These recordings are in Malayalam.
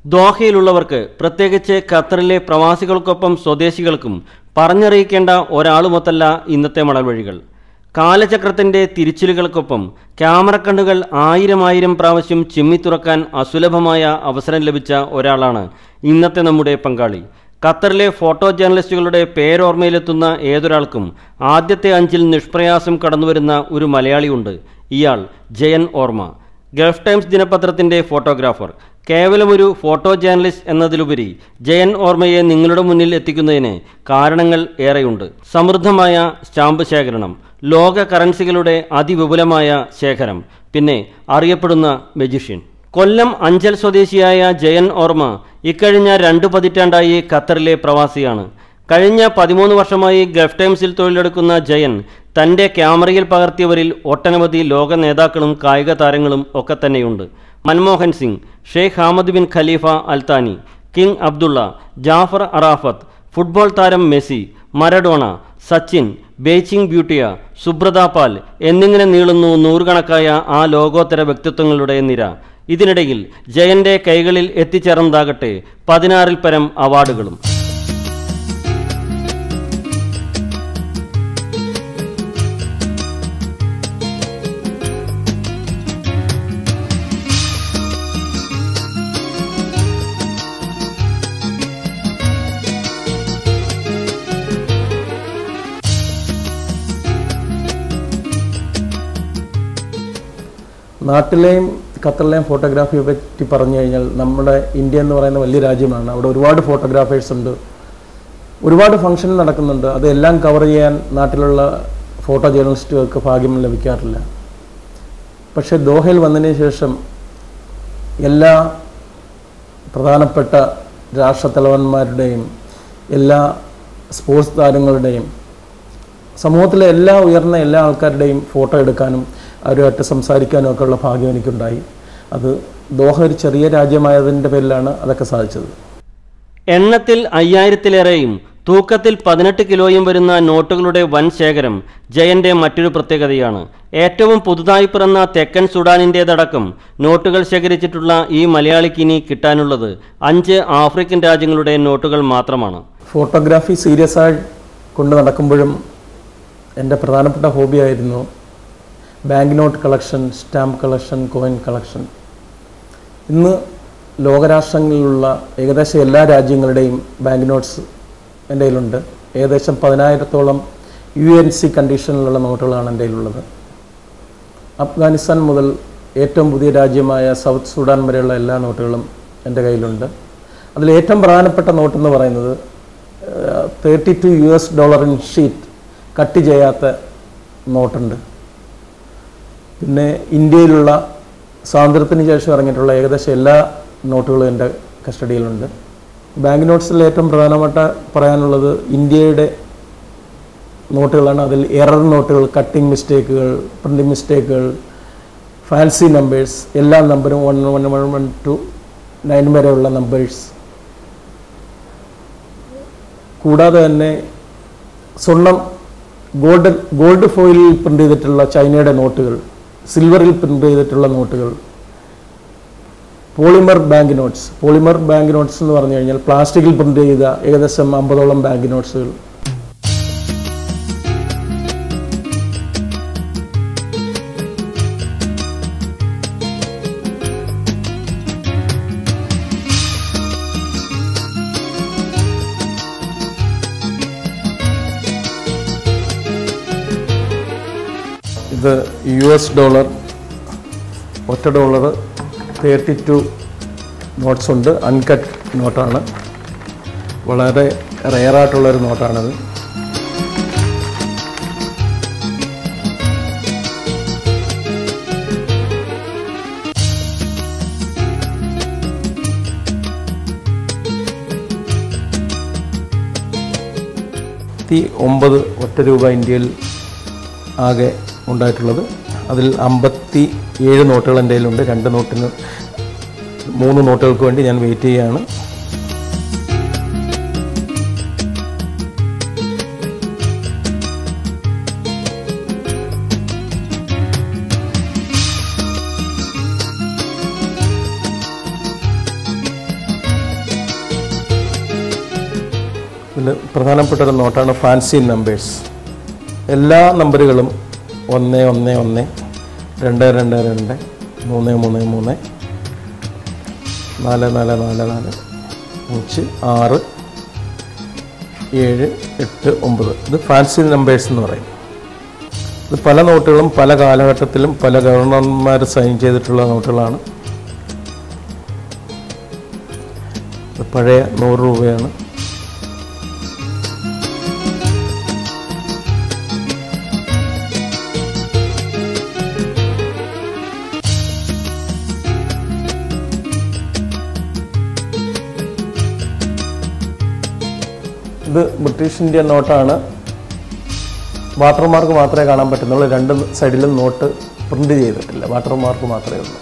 ദോഹയിലുള്ളവർക്ക് പ്രത്യേകിച്ച് ഖത്തറിലെ പ്രവാസികൾക്കൊപ്പം സ്വദേശികൾക്കും പറഞ്ഞറിയിക്കേണ്ട ഒരാളുമൊത്തല്ല ഇന്നത്തെ മണൽവഴികൾ കാലചക്രത്തിന്റെ തിരിച്ചിലുകൾക്കൊപ്പം ക്യാമറ കണ്ണുകൾ ആയിരം ആയിരം പ്രാവശ്യം ചിമ്മിത്തുറക്കാൻ അസുലഭമായ അവസരം ലഭിച്ച ഒരാളാണ് ഇന്നത്തെ നമ്മുടെ പങ്കാളി ഖത്തറിലെ ഫോട്ടോ ജേർണലിസ്റ്റുകളുടെ പേരോർമ്മയിലെത്തുന്ന ഏതൊരാൾക്കും ആദ്യത്തെ അഞ്ചിൽ നിഷ്പ്രയാസം കടന്നുവരുന്ന ഒരു മലയാളിയുണ്ട് ഇയാൾ ജയൻ ഓർമ്മ ഗൾഫ് ടൈംസ് ദിനപത്രത്തിന്റെ ഫോട്ടോഗ്രാഫർ കേവലം ഒരു ഫോട്ടോ ജേർണലിസ്റ്റ് എന്നതിലുപരി ജയൻ ഓർമ്മയെ നിങ്ങളുടെ മുന്നിൽ എത്തിക്കുന്നതിന് കാരണങ്ങൾ ഏറെയുണ്ട് സമൃദ്ധമായ സ്റ്റാമ്പ് ശേഖരണം ലോക കറൻസികളുടെ അതിവിപുലമായ ശേഖരം പിന്നെ അറിയപ്പെടുന്ന മെജിഷ്യൻ കൊല്ലം അഞ്ചൽ സ്വദേശിയായ ജയൻ ഓർമ്മ ഇക്കഴിഞ്ഞ രണ്ടു പതിറ്റാണ്ടായി ഖത്തറിലെ പ്രവാസിയാണ് കഴിഞ്ഞ പതിമൂന്ന് വർഷമായി ഗൾഫ് ടൈംസിൽ തൊഴിലെടുക്കുന്ന ജയൻ തൻ്റെ ക്യാമറയിൽ പകർത്തിയവരിൽ ഒട്ടനവധി ലോക നേതാക്കളും കായിക താരങ്ങളും ഒക്കെ തന്നെയുണ്ട് Manmohan Singh Sheikh Hamad bin Khalifa Al Thani King Abdullah Jafar Arafat football താരം മെസ്സി മരഡോണ സച്ചിൻ ബെയ്ച്ചിങ് ബ്യൂട്ടിയ സുബ്രത പാൽ എന്നിങ്ങനെ നീളുന്നു നൂറുകണക്കായ ആ ലോകോത്തര വ്യക്തിത്വങ്ങളുടെ നിര ഇതിനിടയിൽ ജയന്റെ കൈകളിൽ എത്തിച്ചേർന്നതാകട്ടെ പതിനാറിൽ പരം അവാർഡുകളും നാട്ടിലെയും ഖത്തറിലെയും ഫോട്ടോഗ്രാഫിയെ പറ്റി പറഞ്ഞു കഴിഞ്ഞാൽ നമ്മുടെ ഇന്ത്യ എന്ന് പറയുന്ന വലിയ രാജ്യമാണ് അവിടെ ഒരുപാട് ഫോട്ടോഗ്രാഫേഴ്സ് ഉണ്ട് ഒരുപാട് ഫംഗ്ഷൻ നടക്കുന്നുണ്ട് അതെല്ലാം കവർ ചെയ്യാൻ നാട്ടിലുള്ള ഫോട്ടോ ജേർണലിസ്റ്റുകൾക്ക് ഭാഗ്യം ലഭിക്കാറില്ല പക്ഷേ ദോഹയിൽ വന്നതിന് ശേഷം എല്ലാ പ്രധാനപ്പെട്ട രാഷ്ട്രത്തലവന്മാരുടെയും എല്ലാ സ്പോർട്സ് താരങ്ങളുടെയും സമൂഹത്തിലെ എല്ലാ ഉയർന്ന എല്ലാ ആൾക്കാരുടെയും ഫോട്ടോ എടുക്കാനും അവരുമായിട്ട് സംസാരിക്കാനും ഒക്കെ ഉള്ള ഭാഗ്യം എനിക്കുണ്ടായി അത് ദോഹ ഒരു ചെറിയ രാജ്യമായതിൻ്റെ പേരിലാണ് അതൊക്കെ സാധിച്ചത് എണ്ണത്തിൽ അയ്യായിരത്തിലേറെയും തൂക്കത്തിൽ പതിനെട്ട് കിലോയും വരുന്ന നോട്ടുകളുടെ വൻ ശേഖരം ജയന്റെ മറ്റൊരു പ്രത്യേകതയാണ് ഏറ്റവും പുതുതായി പിറന്ന തെക്കൻ സുഡാനിൻ്റേതടക്കം നോട്ടുകൾ ശേഖരിച്ചിട്ടുള്ള ഈ മലയാളിക്ക് ഇനി കിട്ടാനുള്ളത് അഞ്ച് ആഫ്രിക്കൻ രാജ്യങ്ങളുടെ നോട്ടുകൾ മാത്രമാണ് ഫോട്ടോഗ്രാഫി സീരിയസ് ആയി കൊണ്ട് നടക്കുമ്പോഴും എൻ്റെ പ്രധാനപ്പെട്ട ഹോബിയായിരുന്നു bank note collection stamp collection coin collection ഇന്ന് ലോകരാഷ്ട്രങ്ങളിലുള്ള ഏകദേശം എല്ലാ രാജ്യങ്ങളുടെയും ബാങ്ക് നോട്ട്സ് എൻ്റെ കയ്യിലുണ്ട് ഏകദേശം പതിനായിരത്തോളം യു എൻ സി കണ്ടീഷനിലുള്ള നോട്ടുകളാണ് എൻ്റെ കയ്യിലുള്ളത് അഫ്ഗാനിസ്ഥാൻ മുതൽ ഏറ്റവും പുതിയ രാജ്യമായ സൗത്ത് സുഡാൻ വരെയുള്ള എല്ലാ നോട്ടുകളും എൻ്റെ കയ്യിലുണ്ട് അതിൽ ഏറ്റവും പ്രധാനപ്പെട്ട നോട്ടെന്ന് പറയുന്നത് തേർട്ടി ടു യു എസ് ഡോളറിൻ ഷീറ്റ് കട്ട് ചെയ്യാത്ത നോട്ടുണ്ട് പിന്നെ ഇന്ത്യയിലുള്ള സ്വാതന്ത്ര്യത്തിന് ശേഷം ഇറങ്ങിയിട്ടുള്ള ഏകദേശം എല്ലാ നോട്ടുകളും എൻ്റെ കസ്റ്റഡിയിലുണ്ട് ബാങ്ക് നോട്ട്സിൽ ഏറ്റവും പ്രധാനപ്പെട്ട പറയാനുള്ളത് ഇന്ത്യയുടെ നോട്ടുകളാണ് അതിൽ എറർ നോട്ടുകൾ കട്ടിംഗ് മിസ്റ്റേക്കുകൾ പ്രിൻറ്റിംഗ് മിസ്റ്റേക്കുകൾ ഫാൻസി നമ്പേഴ്സ് എല്ലാ നമ്പറും one one one one two nine വരെയുള്ള നമ്പേഴ്സ് കൂടാതെ തന്നെ സ്വർണം ഗോൾഡ് ഗോൾഡ് ഫോയിലിൽ പ്രിൻ്റ് ചെയ്തിട്ടുള്ള ചൈനയുടെ നോട്ടുകൾ സിൽവറിൽ പ്രിൻ്റ് ചെയ്തിട്ടുള്ള നോട്ടുകൾ polymer bank notes polymer bank notes എന്ന് പറഞ്ഞു കഴിഞ്ഞാൽ പ്ലാസ്റ്റിക്കിൽ പ്രിൻ്റ് ചെയ്ത ഏകദേശം അമ്പതോളം ബാങ്ക് നോട്ട്സുകൾ ഇത് യു എസ് ഡോളർ ഒറ്റ ഡോളർ തേർട്ടി ടു നോട്ട്സ് ഉണ്ട് അൺകട്ട് നോട്ടാണ് വളരെ റെയറായിട്ടുള്ളൊരു നോട്ടാണിത് ത്തി ഒമ്പത് ഒറ്റ രൂപ ഇന്ത്യയിൽ ആകെ ഉണ്ടായിട്ടുള്ളത് അതിൽ അമ്പത്തി ഏഴ് നോട്ടുകൾ എൻ്റെ കയ്യിലുണ്ട് രണ്ട് നോട്ടിന് മൂന്ന് നോട്ടുകൾക്ക് വേണ്ടി ഞാൻ വെയിറ്റ് ചെയ്യുകയാണ് ഇതിൽ പ്രധാനപ്പെട്ട ഒരു നോട്ടാണ് ഫാൻസി നമ്പേഴ്സ് എല്ലാ നമ്പറുകളും ഒന്ന് ഒന്ന് ഒന്ന് രണ്ട് രണ്ട് രണ്ട് മൂന്ന് മൂന്ന് മൂന്ന് നാല് നാല് നാല് നാല് അഞ്ച് ആറ് ഏഴ് എട്ട് ഒമ്പത് ഇത് ഫാൻസി നമ്പേഴ്സ് എന്ന് പറയും ഇത് പല നോട്ടുകളും പല കാലഘട്ടത്തിലും പല ഗവർണർമാർ സൈൻ ചെയ്തിട്ടുള്ള നോട്ടുകളാണ് ഇത് പഴയ നൂറ് രൂപയാണ് ഇത് ബ്രിട്ടീഷ് ഇന്ത്യൻ നോട്ടാണ് വാട്ടർമാർക്ക് മാത്രമേ കാണാൻ പറ്റുന്നുള്ളൂ രണ്ട് സൈഡിലും നോട്ട് പ്രിന്റ് ചെയ്തിട്ടില്ല വാട്ടർമാർക്ക് മാത്രമേ ഉള്ളൂ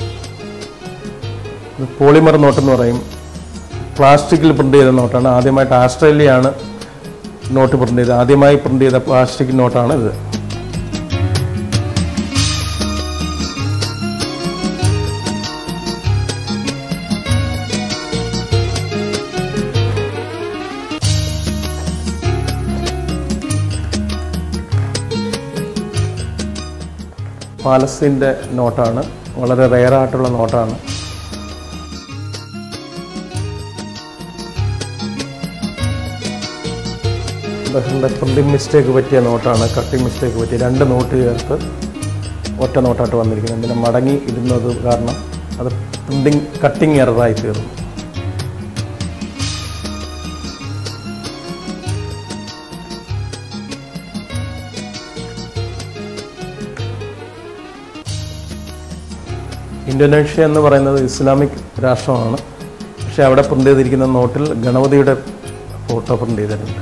ഇത് പോളിമർ നോട്ടെന്ന് പറയും പ്ലാസ്റ്റിക്കിൽ പ്രിന്റ് ചെയ്ത നോട്ടാണ് ആദ്യമായിട്ട് ആസ്ട്രേലിയയാണ് നോട്ട് പ്രിന്റ് ചെയ്തത് ആദ്യമായി പ്രിന്റ് ചെയ്ത പ്ലാസ്റ്റിക് നോട്ടാണ് ഇത് പാലസ്തീൻ്റെ നോട്ടാണ് വളരെ റെയറായിട്ടുള്ള നോട്ടാണ് ബഹറിൻ്റെ പ്രിൻറ്റിംഗ് മിസ്റ്റേക്ക് പറ്റിയ നോട്ടാണ് കട്ടിംഗ് മിസ്റ്റേക്ക് പറ്റിയ രണ്ട് നോട്ട് ചേർത്ത് ഒറ്റ നോട്ടായിട്ട് വന്നിരിക്കുന്നത് പിന്നെ മടങ്ങി ഇടുന്നത് കാരണം അത് പ്രിൻറ്റിങ് കട്ടിങ് എററായി തീർന്നു ഇന്തോനേഷ്യ എന്ന് പറയുന്നത് ഇസ്ലാമിക് രാഷ്ട്രമാണ് പക്ഷേ അവിടെ പ്രിന്റ് ചെയ്തിരിക്കുന്ന നോട്ടിൽ ഗണപതിയുടെ ഫോട്ടോ പ്രിന്റ് ചെയ്തിട്ടുണ്ട്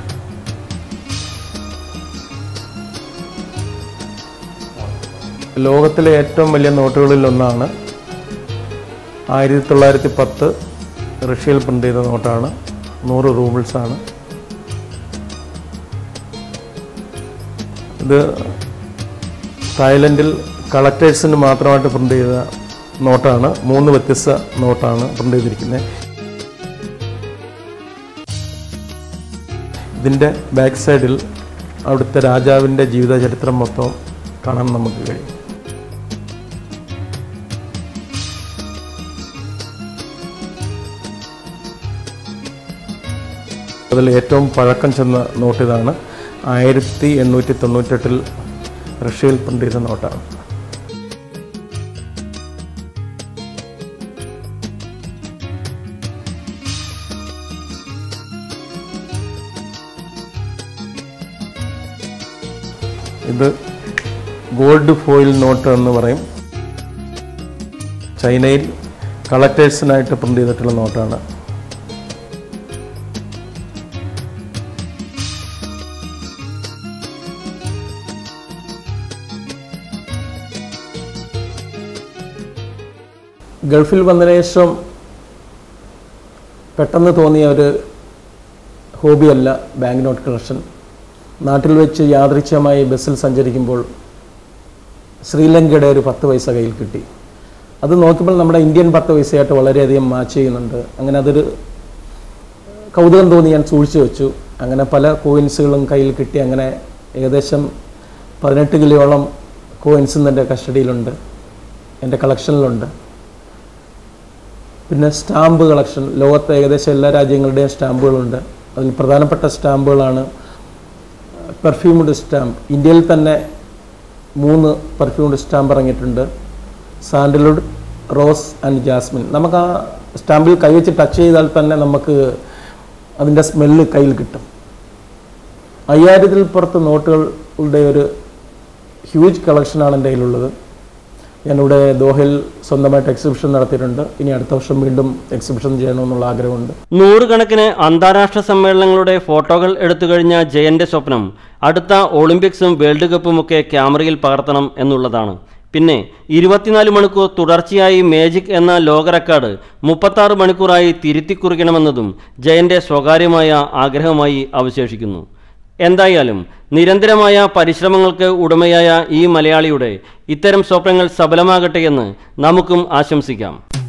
ലോകത്തിലെ ഏറ്റവും വലിയ നോട്ടുകളിൽ ഒന്നാണ് ആയിരത്തി തൊള്ളായിരത്തി പത്ത് റഷ്യയിൽ പ്രിന്റ് ചെയ്ത നോട്ടാണ് നൂറ് റൂബിൾസാണ് ഇത് തായ്ലൻഡിൽ കളക്ടേഴ്സിന് മാത്രമായിട്ട് പ്രിന്റ് ചെയ്ത നോട്ടാണ് മൂന്ന് വ്യത്യസ്ത നോട്ടാണ് പ്രിന്റ് ചെയ്തിരിക്കുന്നത് ഇതിൻ്റെ ബാക്ക് സൈഡിൽ അവിടുത്തെ രാജാവിൻ്റെ ജീവിതചരിത്രം മൊത്തം കാണാൻ നമുക്ക് കഴിയും അതിൽ ഏറ്റവും പഴക്കം ചെന്ന നോട്ട് ഇതാണ് ആയിരത്തി എണ്ണൂറ്റി തൊണ്ണൂറ്റെട്ടിൽ റഷ്യയിൽ പ്രിന്റ് ചെയ്ത നോട്ടാണ് ഇത് ഗോൾഡ് ഫോയിൽ നോട്ട് എന്ന് പറയും ചൈനയിൽ കളക്ടേഴ്സിനായിട്ട് പ്രിന്റ് ചെയ്തിട്ടുള്ള നോട്ടാണ് ഗൾഫിൽ വന്നതിന് ശേഷം പെട്ടെന്ന് തോന്നിയ ഒരു ഹോബിയല്ല ബാങ്ക് നോട്ട് കളക്ഷൻ നാട്ടിൽ വെച്ച് യാദൃച്ഛമായി ബസ്സിൽ സഞ്ചരിക്കുമ്പോൾ ശ്രീലങ്കയുടെ ഒരു പത്ത് പൈസ കയ്യിൽ കിട്ടി അത് നോക്കുമ്പോൾ നമ്മുടെ ഇന്ത്യൻ പത്ത് പൈസയായിട്ട് വളരെയധികം മാച്ച് ചെയ്യുന്നുണ്ട് അങ്ങനെ അതൊരു കൗതുകം തോന്നി ഞാൻ സൂക്ഷിച്ചു വെച്ചു അങ്ങനെ പല കോയിൻസുകളും കയ്യിൽ കിട്ടി അങ്ങനെ ഏകദേശം പതിനെട്ട് കിലോയോളം കോയിൻസ് എൻ്റെ കസ്റ്റഡിയിലുണ്ട് എൻ്റെ കളക്ഷനിലുണ്ട് പിന്നെ സ്റ്റാമ്പ് കളക്ഷൻ ലോകത്തെ ഏകദേശം എല്ലാ രാജ്യങ്ങളുടെയും സ്റ്റാമ്പുകളുണ്ട് അതിൽ പ്രധാനപ്പെട്ട സ്റ്റാമ്പുകളാണ് പെർഫ്യൂംഡ് സ്റ്റാമ്പ് ഇന്ത്യയിൽ തന്നെ മൂന്ന് പെർഫ്യൂംഡ് സ്റ്റാമ്പ് ഇറങ്ങിയിട്ടുണ്ട് സാൻഡൽവുഡ് റോസ് ആൻഡ് ജാസ്മിൻ നമുക്ക് ആ സ്റ്റാമ്പിൽ കൈവച്ച് ടച്ച് ചെയ്താൽ തന്നെ നമുക്ക് അതിൻ്റെ സ്മെല്ല് കയ്യിൽ കിട്ടും അയ്യായിരത്തിൽ പുറത്ത് നോട്ടുകളുടെ ഒരു ഹ്യൂജ് കളക്ഷനാണ് എൻ്റെ കയ്യിലുള്ളത് ഞാനിവിടെ ദോഹയിൽ സ്വന്തമായിട്ട് എക്സിബിഷൻ നടത്തിയിട്ടുണ്ട് ഇനി അടുത്ത വർഷം വീണ്ടും എക്സിബിഷൻ ചെയ്യണമെന്നുള്ള ആഗ്രഹമുണ്ട് നൂറുകണക്കിന് അന്താരാഷ്ട്ര സമ്മേളനങ്ങളുടെ ഫോട്ടോകൾ എടുത്തു കഴിഞ്ഞ ജയന്റെ സ്വപ്നം അടുത്ത ഒളിമ്പിക്സും വേൾഡ് കപ്പുമൊക്കെ ക്യാമറയിൽ പകർത്തണം എന്നുള്ളതാണ് പിന്നെ ഇരുപത്തിനാല് മണിക്കൂർ തുടർച്ചയായി മേജിക് എന്ന ലോക റെക്കോർഡ് മുപ്പത്താറ് മണിക്കൂറായി തിരുത്തിക്കുറിക്കണമെന്നതും ജയന്റെ സ്വകാര്യമായ ആഗ്രഹമായി അവശേഷിക്കുന്നു എന്തായാലും നിരന്തരമായ പരിശ്രമങ്ങൾക്ക് ഉടമയായ ഈ മലയാളിയുടെ ഇത്തരം സ്വപ്നങ്ങൾ സഫലമാകട്ടെ എന്ന് നമുക്കും ആശംസിക്കാം